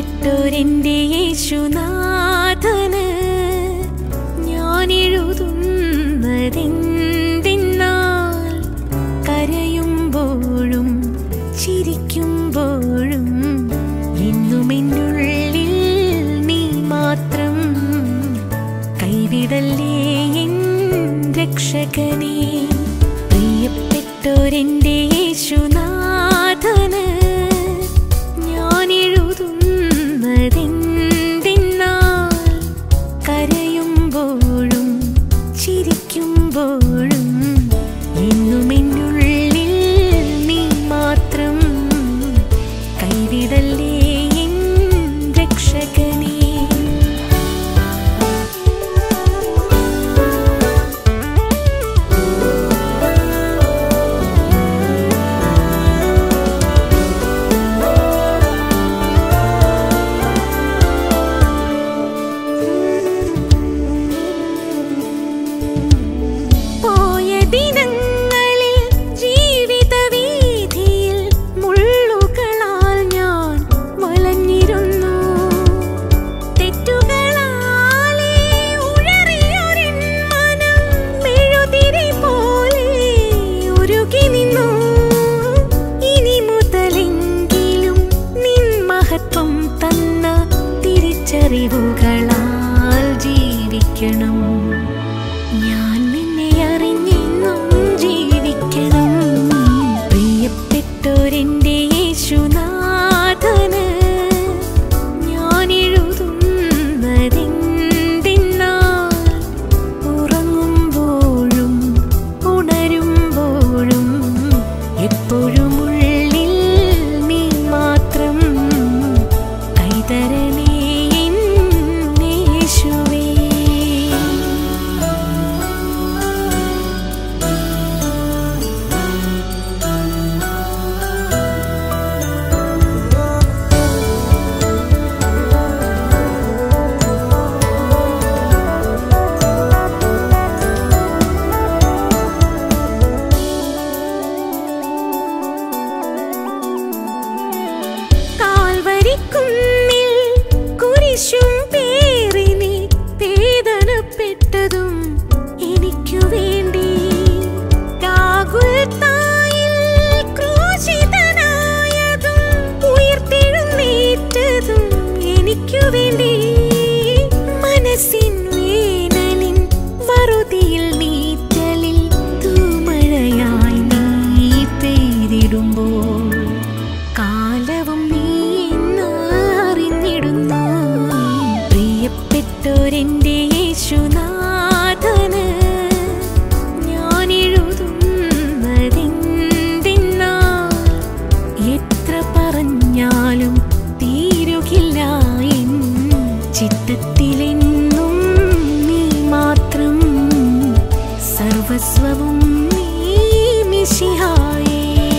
പ്രിയപ്പെട്ടോരെന്റെ യേശുനാഥന് ഞാൻ എഴുതുന്നതെന്തിന്നാൽ കരയുമ്പോഴും ചിരിക്കുമ്പോഴും എന്നും എന്നുള്ളിൽ നീ മാത്രം കൈവിടല്ലേ എൻ രക്ഷകനേ പ്രിയപ്പെട്ടോരെന്റെ യേശുനാഥന് ഞാൻ എഴുതുന്നതെന്തിന്നാൽ കരയുമ്പോഴും ചിരിക്കുമ്പോഴും എന്നും എന്നുള്ളിൽ നീ മാത്രം കൈവിടല്ലേ എൻ രക്ഷകനേ പോയ ദിനങ്ങളിൽ ജീവിത വീതിയിൽ മുള്ളുകളാൽ ഞാൻ വലഞ്ഞിരുന്നു തെറ്റുകളാലേ ഉഴറിയൊരെൻ മനം മെഴുതിരി പോലെ ഉരുകി നിന്നു ഇനി മുതലെങ്കിലും നിൻ മഹത്വം തന്ന തിരിച്ചറിവുകളാൽ ജീവിക്കണം ഞാൻ നിന്നെ അറിഞ്ഞെന്നും ജീവിക്കണം പ്രിയപ്പെട്ടോരെന്റെ യേശുനാഥന് ഞാൻ എഴുതുന്നതെന്തിന്നാൽ ഉറങ്ങുമ്പോഴും ഉണരുമ്പോഴും എപ്പോഴും ഉള്ളിൽ നീ മാത്രം കൈതരണേ എൻ യേശുവേ കാൽവരിക്കുന്നിൽ കുരിശും പേറി നീ വേദനപ്പെട്ടതും എനിക്കു വേണ്ടി ഗാഗുൽത്തായിൽ ക്രൂശിതനായതും ഉയിർത്തെഴുന്നേറ്റതും എനിക്കു വേണ്ടി മനസ്സിൻ വേനലിൻ വറുതിയിൽ നീറ്റലിൽ തൂമഴയായി നീ പെയ്തിടുമ്പോൾ കാലവും നീ എന്ന് അറിഞ്ഞിടുന്നു പ്രിയപ്പെട്ടോരെന്റെ യേശുനാഥന് ഞാൻ എഴുതുന്നതെന്തിന്നാൽ എത്ര പറഞ്ഞാലും തീരുകില്ല എൻ ചിത്തത്തിലെന്നും നീ മാത്രം സർവസ്വവും നീ മിശിഹായേ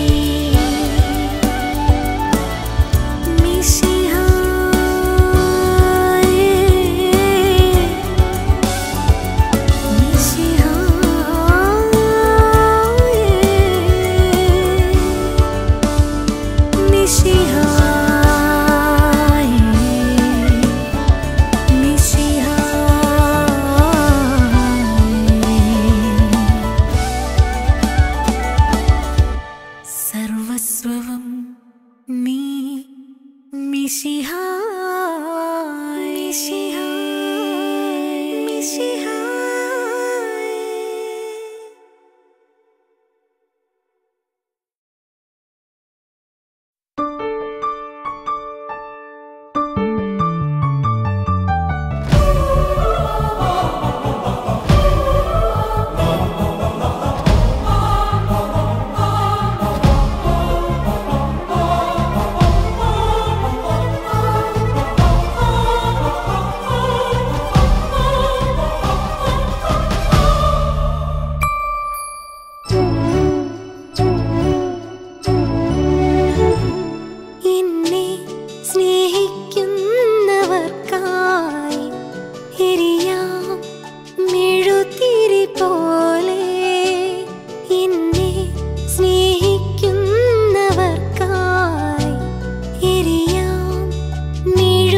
സർവസ്വവും നീ മിശിഹായ് മിശിഹായ് മിശിഹായ് എന്നെ സ്നേഹിക്കുന്നവർക്കായി എരിയാം മെഴുതിരി പോലെ എന്നെ സ്നേഹിക്കുന്നവർക്കായി എരിയാം മെഴു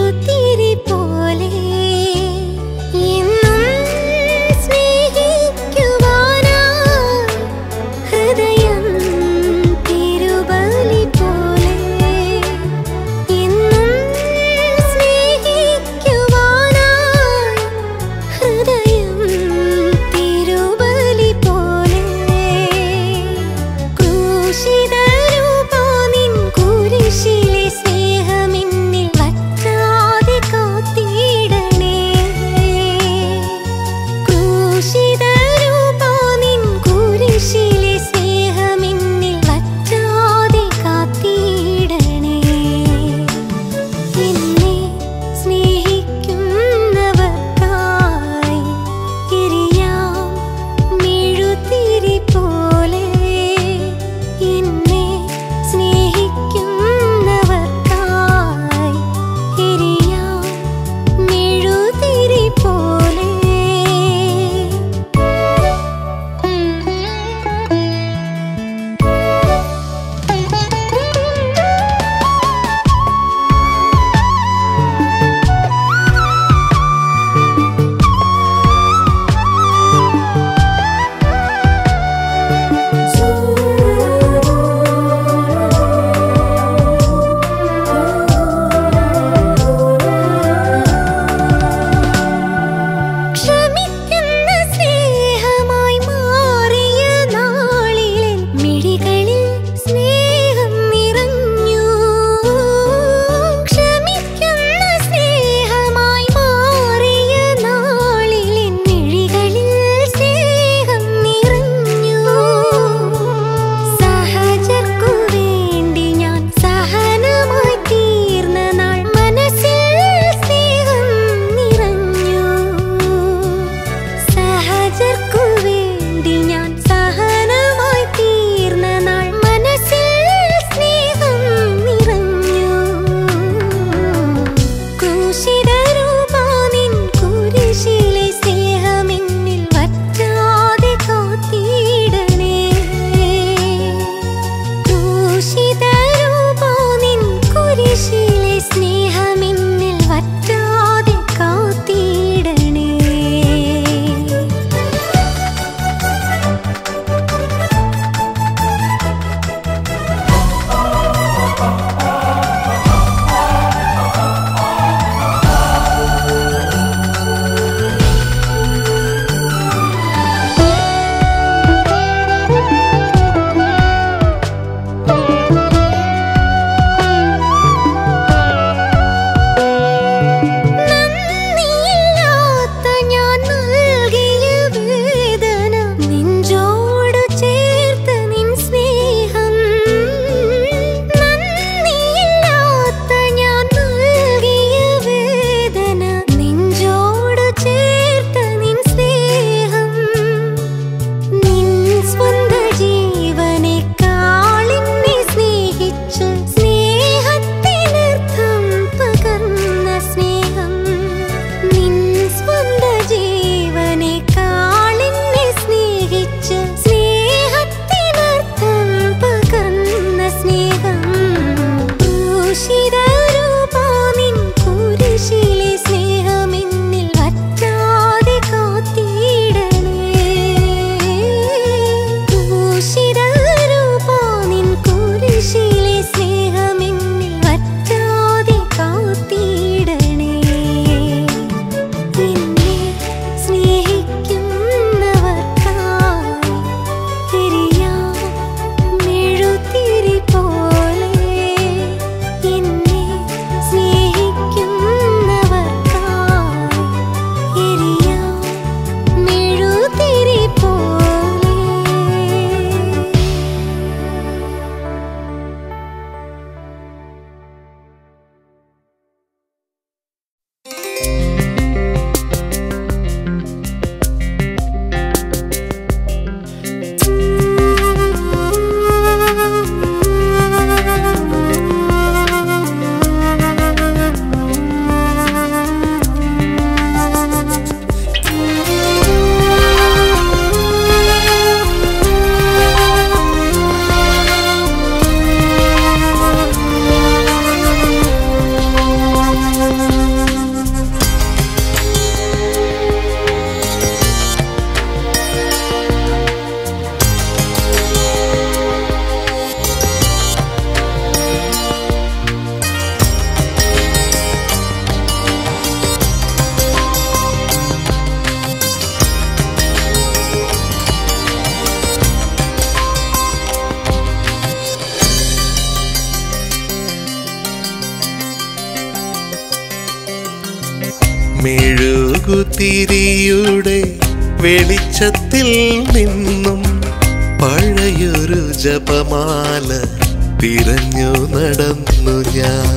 മെഴുകുതിരിയുടെ വെളിച്ചത്തിൽ നിന്നും പഴയൊരു ജപമാല തിരഞ്ഞു നടന്നു ഞാൻ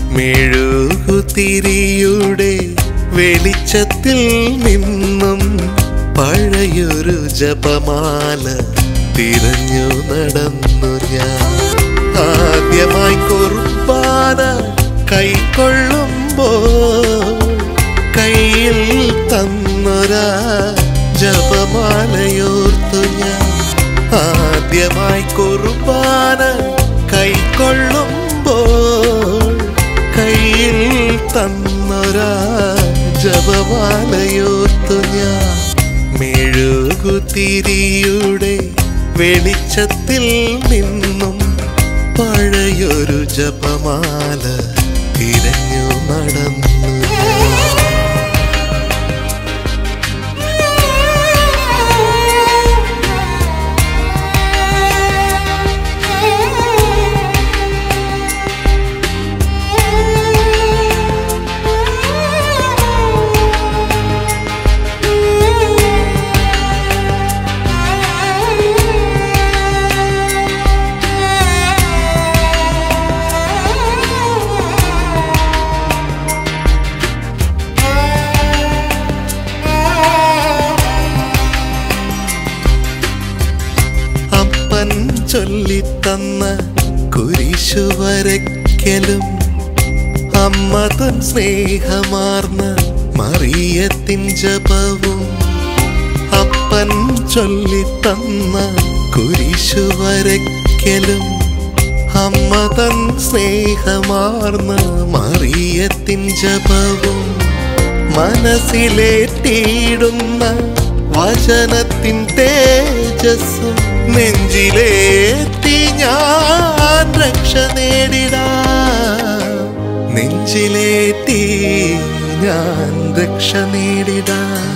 മെഴുകുതിരിയുടെ വെളിച്ചത്തിൽ നിന്നും പഴയൊരു ജപമാല തിരഞ്ഞു നടന്നു ഞാൻ ആദ്യമായി കുർബാന കൈക്കൊള്ളുമ്പോൾ കയ്യിൽ തന്നൊരാ ജപമാലയോർത്തു ഞാൻ ആദ്യമായി കുർബാന കൈക്കൊള്ളുമ്പോൾ കയ്യിൽ തന്നൊരാ ജപമാലയോർത്തു ഞാൻ മെഴുകുതിരിയുടെ വെളിച്ചത്തിൽ നിന്നും പഴയൊരു ജപമാല തിരഞ്ഞു നടന്നു അപ്പൻ ചൊല്ലിത്തന്ന കുരിശു വരയ്ക്കലും അമ്മ തൻ സ്നേഹമാർന്ന മറിയത്തിൻ ജപവും അപ്പൻ ചൊല്ലിത്തന്ന കുരിശു വരയ്ക്കലും അമ്മ തൻ സ്നേഹമാർന്ന മറിയത്തിൻ ജപവും മനസ്സിലേറ്റിയിടുന്ന വചനത്തിൻ തേജസ്സും നെഞ്ചിലേറ്റി ഞാൻ രക്ഷ നേടിടാം നെഞ്ചിലേറ്റി ഞാൻ രക്ഷ നേടിടാം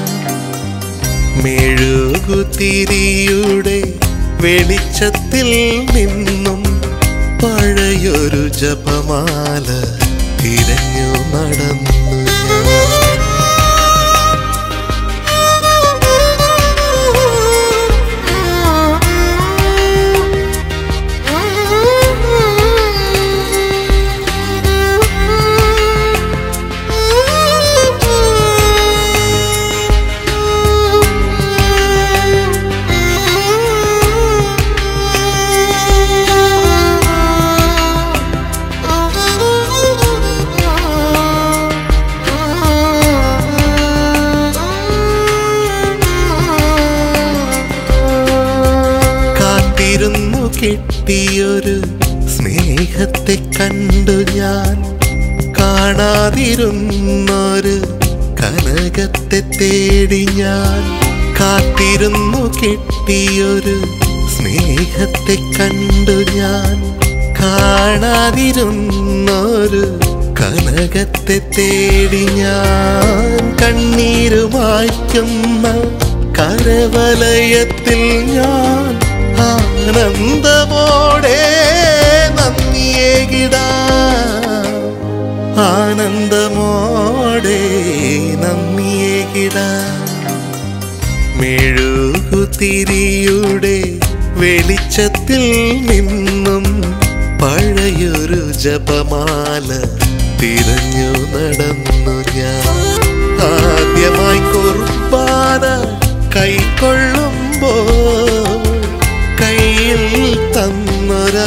മെഴുകുതിരിയുടെ വെളിച്ചത്തിൽ നിന്നും പഴയൊരു ജപമാല തിരഞ്ഞു നടന്നു ഞാൻ. കാത്തിരുന്നു കിട്ടിയൊരു സ്നേഹത്തെ കണ്ടു ഞാൻ കാണാതിരുന്നൊരു കനകത്തെ തേടി ഞാൻ കാത്തിരുന്നു കിട്ടിയൊരു സ്നേഹത്തെ കണ്ടു ഞാൻ കാണാതിരുന്നൊരു കനകത്തെ തേടി ഞാൻ കണ്ണീരുമായ്ക്കുന്ന കരവലയത്തിൽ ഞാൻ ആനന്ദമോടെ നന്ദിയേകിടാ ആനന്ദമോടെ നന്ദിയേകിടാ മെഴുകുതിരിയുടെ വെളിച്ചത്തിൽ നിന്നും പഴയൊരു ജപമാല തിരഞ്ഞു നടന്നു ഞാൻ ആദ്യമായി കുർബാന കൈക്കൊള്ളുമ്പോൾ കയ്യിൽ തന്നൊരാ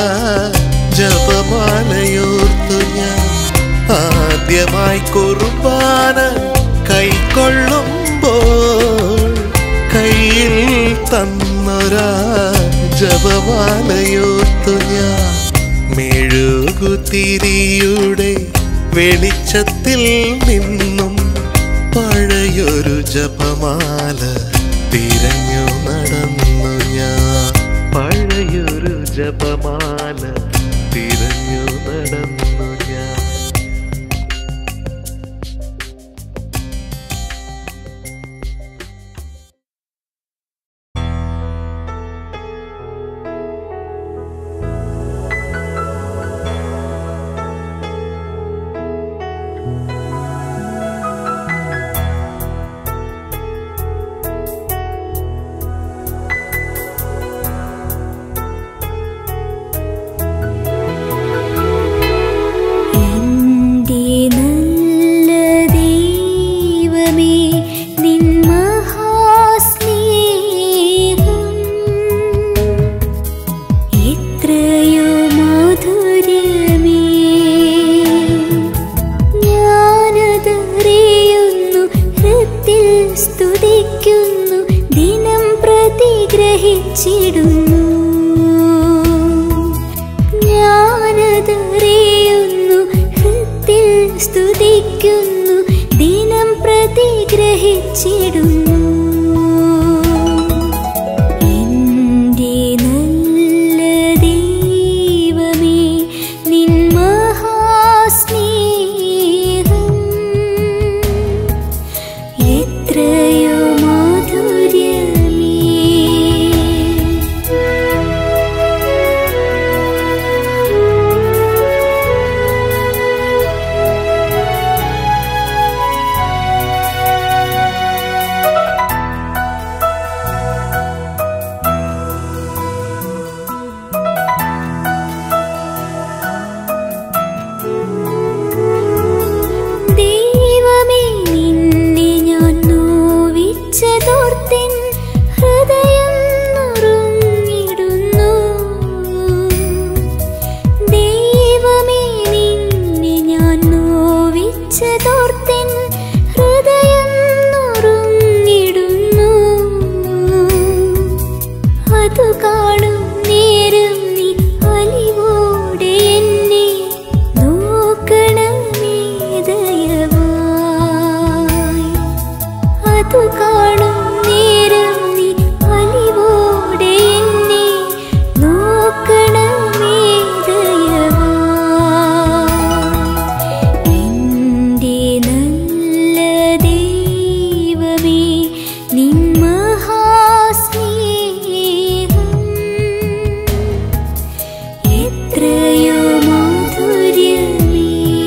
ജപമാലയോർത്തു ഞാൻ ആദ്യമായി കുർബാന കൈക്കൊള്ളുമ്പോൾ കയ്യിൽ തന്നൊരാ ജപമാലയോർത്തു ഞാൻ മെഴുകുതിരിയുടെ വെളിച്ചത്തിൽ നിന്നും പഴയൊരു ജപമാല തിരഞ്ഞു നടന്നു ഞാൻ പഴയൊരു ജപമാല തിരഞ്ഞു നടന്നു ഞാൻ സ്തുതിച്ചിടുന്നു എന്റെ നല്ല ദൈവമേ നിൻ മഹാസ്നേഹം എത്രയോ മാധുര്യമേ ദൈവമേ നിന്നെ ഞാൻ നോവിച്ചതോർത്തിൻ ഹൃദയം നുറുങ്ങിടുന്നു ദൈവമേ നിന്നെ ഞാൻ നോവിച്ചതോർത്തിൻ ഹൃദയം നുറുങ്ങിടുന്നു അതു കാണും നേരം നീ അലിവോടെ എന്നെ നോക്കണമേ ദയവായി അതു കാണും നേരം നീ അലിവോടെ എന്നെ നോക്കണമേ ദയവായി എന്റെ നല്ല ദൈവമേ നിൻ മഹാസ്നേഹം എത്രയോ മാധുര്യമേ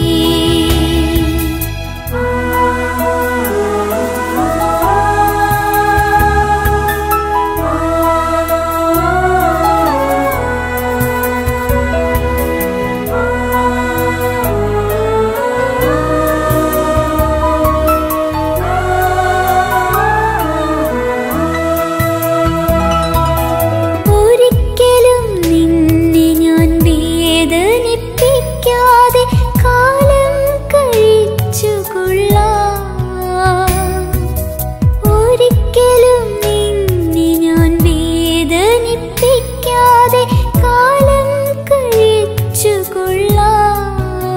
ഒരിക്കലും നിന്നെ ഞാൻ വേദനിപ്പിക്കാതെ കാലം കഴിച്ചു കൊള്ളാം ഒരിക്കലും നിന്നെ ഞാൻ വേദനിപ്പിക്കാതെ കാലം കഴിച്ചു കൊള്ളാം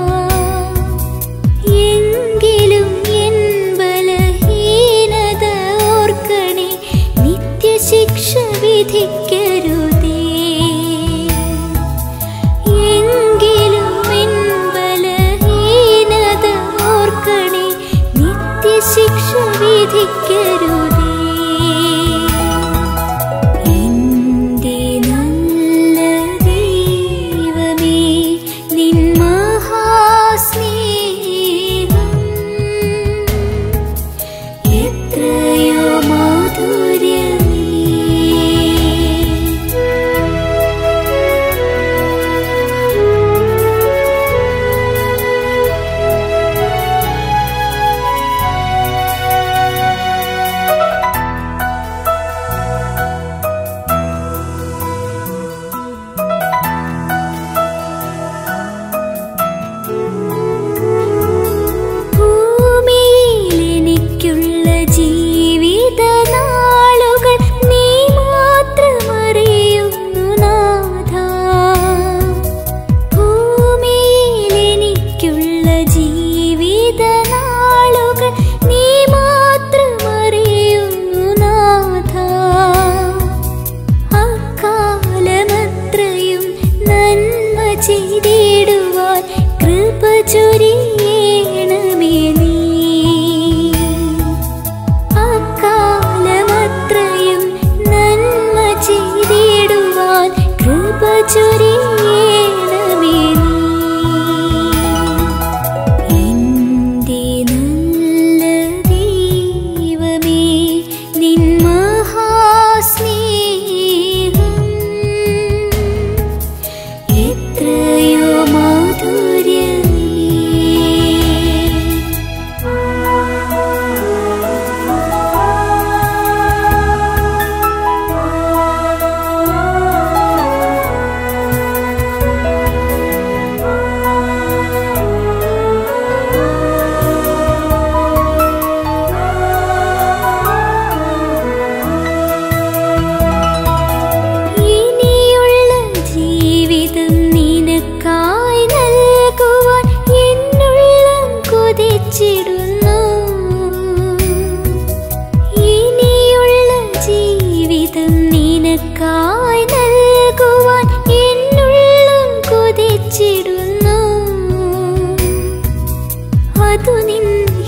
എങ്കിലും എൻ ബലഹീനത ഓർക്കണേ നിത്യശിക്ഷ വിധിക്കരുതേ എങ്കിലും എൻ ബലഹീനത ഓർക്കണേ നിത്യശിക്ഷ വിധിക്കരുതേ എന്റെ നല്ല ദൈവമേ നിൻ മഹാസ്നേഹം എത്രയോ മാധുര്യമേ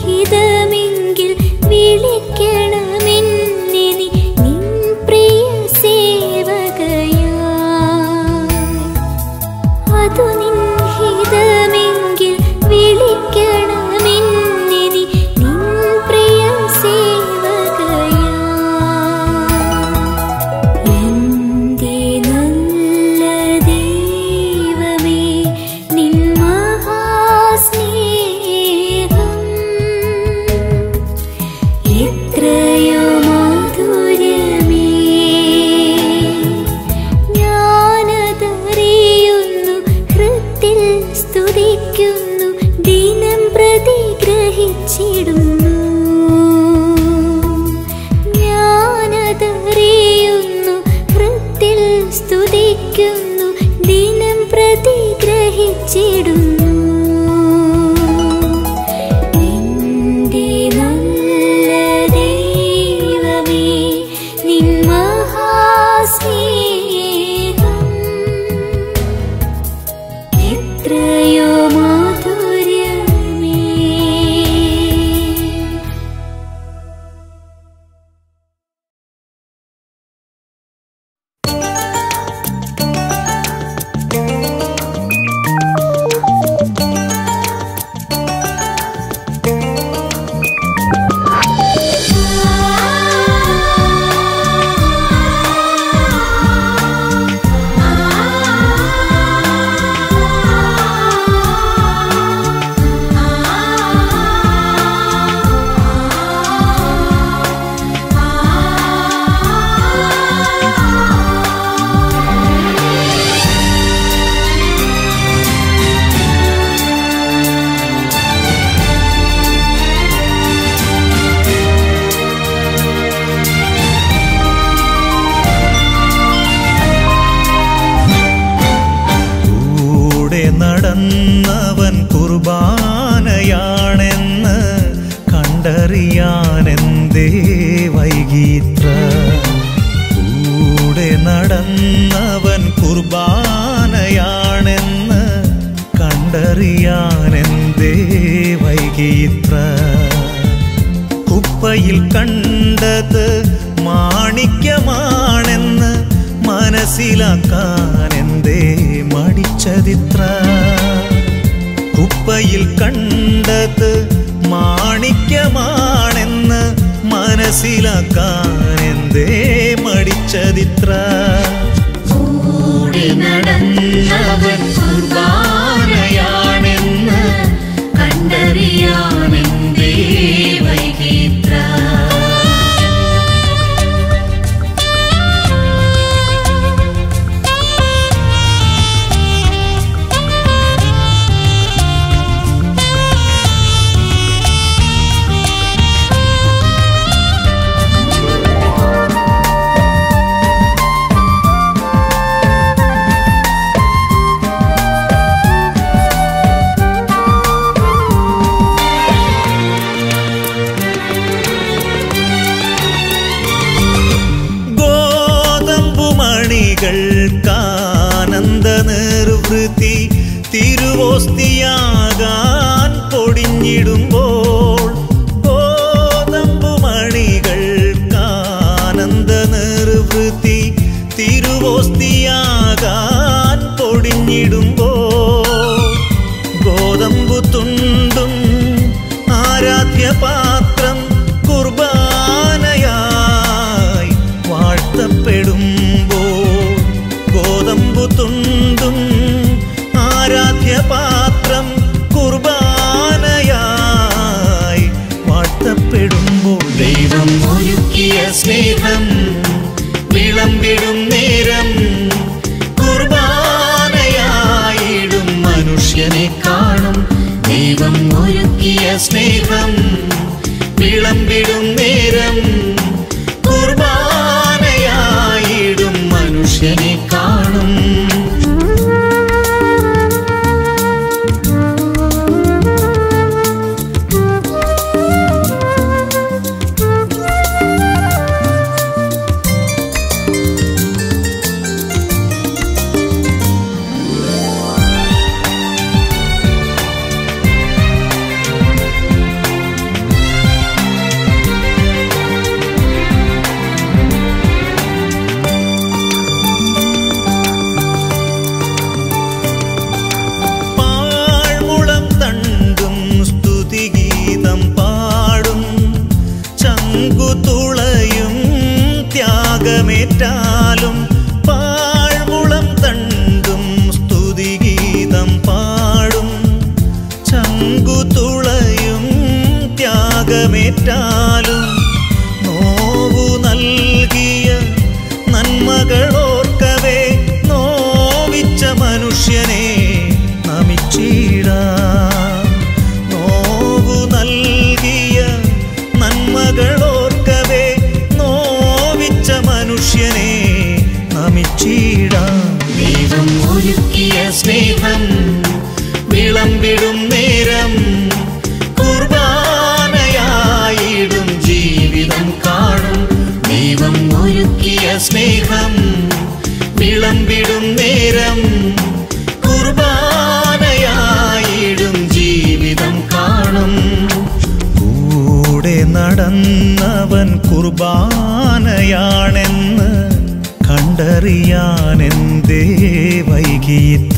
ഹിതമെങ്കിൽ വിളിക്കണമെന്നെ നീ നിൻ പ്രിയ സേവകയായി അതു നിൻ ഹിതമെങ്കിൽ വിളിക്കണമെന്നെ നീ നിൻ പ്രിയ സേവകയായി എന്റെ നല്ല ദൈവമേ നിൻ മഹാസ്നേഹം എത്രയോ മാധുര്യമേ ഞാനതറിയുന്നു ഹൃത്തിൽ സ്തുതിക്കുന്നു ദിനം പ്രതി ഗ്രഹിച്ചിടുന്നു ഞാനതറിയുന്നു ഹൃത്തിൽ സ്തുതിക്കുന്നു ദിനം പ്രതി ഗ്രഹിച്ചിടുന്നു എന്റെ നല്ല ദൈവമേ നിൻ മഹാസ്നേഹം എത്രയോ മാധുര്യമേ കൂടെ നടന്നവൻ കുർബാനയാണെന്ന് കണ്ടറിയാനെന്തേ വൈകീത്ര കൂടെ നടന്നവൻ കുർബാനയാണെന്ന് കണ്ടറിയാനെന്തേ വൈകീത്ര കുപ്പയിൽ കണ്ടത് മാണിക്യമാണെന്ന് മനസ്സിലാക്കാൻ എന്തേ മടിച്ചതിത്ര കുപ്പയിൽ കണ്ടത് മാണിക്യമാണെന്ന് മനസ്സിലാക്കാൻ എന്തേ മടിച്ചതിത്ര കൂടെ നടന്നവൻ കുർബാനയാണെന്ന് കണ്ടറിയാനെന്തേ വൈകിത്ര ഗോതമ്പുമണികൾക്കാനന്ദ നിർവൃത്തി തിരുവോസ്തിയാകാൻ പൊടിഞ്ഞിടുമ്പോൾ ഗോതമ്പുമണികൾക്കാനന്ദ നിർവൃത്തി തിരുവോസ്തിയാകാൻ പൊടിഞ്ഞിടുമ്പോൾ ഗോതമ്പു തുണ്ടും ആരാധ്യപാത്രം കുർബാനയായി വാഴ്ത്തപ്പെടുമ്പോൾ ഗോതമ്പു തുണ്ടും ആരാധ്യപാത്രം കുർബാനയായി വാഴ്ത്തപ്പെടുമ്പോൾ ദൈവം ഒരുക്കിയ സ്നേഹം വിളമ്പിടും നേരം കുർബാനയായിടും മനുഷ്യനെ കാണും ദൈവം ഒരുക്കിയ സ്നേഹം വിളമ്പിടും നേരം കുർബാനയായിടും മനുഷ്യനെ കാണും ചങ്കുതുളയും ത്യാഗമേറ്റാലും പാഴ്മുളം തണ്ടും സ്തുതിഗീതം പാടും ചങ്കുതുളയും ത്യാഗമേറ്റാലും നോവു നൽകിയ നന്മകളോർക്കവേ നോവിച്ച മനുഷ്യനെ നമിച്ചിടാം നോവു നൽകിയ നന്മകളോർക്കവേ നോവിച്ച മനുഷ്യനെ നമിച്ചിടാം ദൈവം ഒരുക്കിയ സ്നേഹം വിളമ്പിടും നേരം കുർബാനയായിടും ജീവിതം കാണും ദൈവം ഒരുക്കിയ സ്നേഹം വിളമ്പിടും നേരം കുർബാനയായിടും ജീവിതം കാണും കൂടെ നടന്നവൻ കുർബാനയാണെന്ന് കണ്ടറിയാൻ എന്തേ വൈകിയിത്ര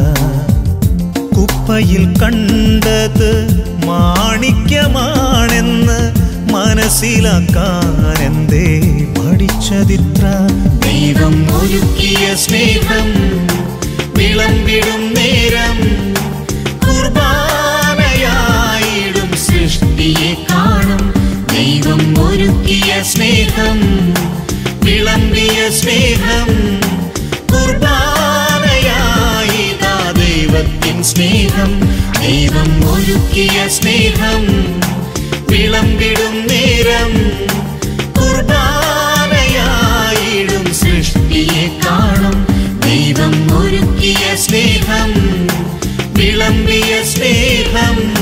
കുപ്പയിൽ കണ്ടത് മാണിക്യമാണെന്ന് മനസ്സിലാക്കാൻ എന്തേ മടിച്ചതിത്ര ദൈവം ഒരുക്കിയ സ്നേഹം വിളമ്പിടും നേരം കുർബാനയായിടും സൃഷ്ടിയെ കാണും ദൈവം ഒരുക്കിയ സ്നേഹം വിളമ്പിയ സ്നേഹം കുർബാനയായിതാ ദൈവത്തിൻ സ്നേഹം ദൈവം ഒരുക്കിയ സ്നേഹം വിളമ്പിടും നേരം കുർബാനയായിടും സൃഷ്ടിയെ കാണും ദൈവം ഒരുക്കിയ സ്നേഹം വിളമ്പിയ സ്നേഹം